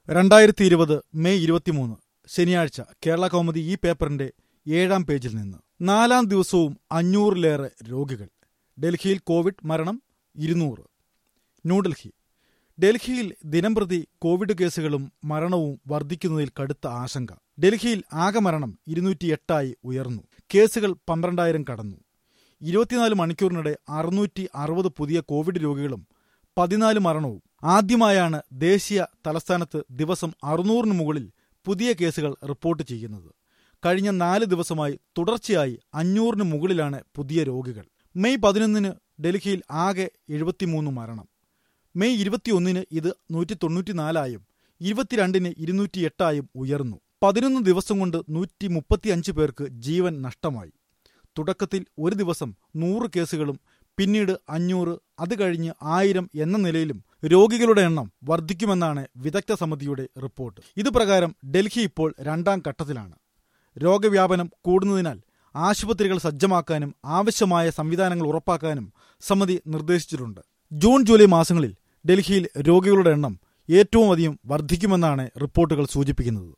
രണ്ടായിരത്തി ഇരുപത് മെയ് ഇരുപത്തിമൂന്ന് ശനിയാഴ്ച കേരള കൗമുദി ഈ പേപ്പറിന്റെ ഏഴാം പേജിൽ നിന്ന് നാലാം ദിവസവും അഞ്ഞൂറിലേറെ രോഗികൾ ഡൽഹിയിൽ കോവിഡ് മരണം ഇരുന്നൂറ് ന്യൂഡൽഹി ഡൽഹിയിൽ ദിനംപ്രതി കോവിഡ് കേസുകളും മരണവും വർദ്ധിക്കുന്നതിൽ കടുത്ത ആശങ്ക ഡൽഹിയിൽ ആകെ മരണം ഇരുന്നൂറ്റി എട്ടായി ഉയർന്നു കേസുകൾ പന്ത്രണ്ടായിരം കടന്നു ഇരുപത്തിനാല് മണിക്കൂറിനിടെ അറുന്നൂറ്റി അറുപത് പുതിയ കോവിഡ് രോഗികളും പതിനാല് മരണവും ആദ്യമായാണ് ദേശീയ തലസ്ഥാനത്ത് ദിവസം അറുന്നൂറിന് മുകളിൽ പുതിയ കേസുകൾ റിപ്പോർട്ട് ചെയ്യുന്നത് കഴിഞ്ഞ നാല് ദിവസമായി തുടർച്ചയായി അഞ്ഞൂറിന് മുകളിലാണ് പുതിയ രോഗികൾ മെയ് പതിനൊന്നിന് ഡൽഹിയിൽ ആകെ എഴുപത്തിമൂന്ന് മരണം മെയ് ഇരുപത്തിയൊന്നിന് ഇത് നൂറ്റി തൊണ്ണൂറ്റിനാലായും ഇരുപത്തിരണ്ടിന് ഇരുന്നൂറ്റിയെട്ടായും ഉയർന്നു പതിനൊന്ന് ദിവസം കൊണ്ട് നൂറ്റി മുപ്പത്തിയഞ്ച് പേർക്ക് ജീവൻ നഷ്ടമായി തുടക്കത്തിൽ ഒരു ദിവസം നൂറ് കേസുകളും പിന്നീട് അഞ്ഞൂറ് അത് കഴിഞ്ഞ് ആയിരം എന്ന നിലയിലും രോഗികളുടെ എണ്ണം വർദ്ധിക്കുമെന്നാണ് വിദഗ്ധ സമിതിയുടെ റിപ്പോർട്ട് ഇതുപ്രകാരം ഡൽഹി ഇപ്പോൾ രണ്ടാം ഘട്ടത്തിലാണ് രോഗവ്യാപനം കൂടുന്നതിനാൽ ആശുപത്രികൾ സജ്ജമാക്കാനും ആവശ്യമായ സംവിധാനങ്ങൾ ഉറപ്പാക്കാനും സമിതി നിർദ്ദേശിച്ചിട്ടുണ്ട് ജൂൺ ജൂലൈ മാസങ്ങളിൽ ഡൽഹിയിൽ രോഗികളുടെ എണ്ണം ഏറ്റവും അധികം വർദ്ധിക്കുമെന്നാണ് റിപ്പോർട്ടുകൾ സൂചിപ്പിക്കുന്നത്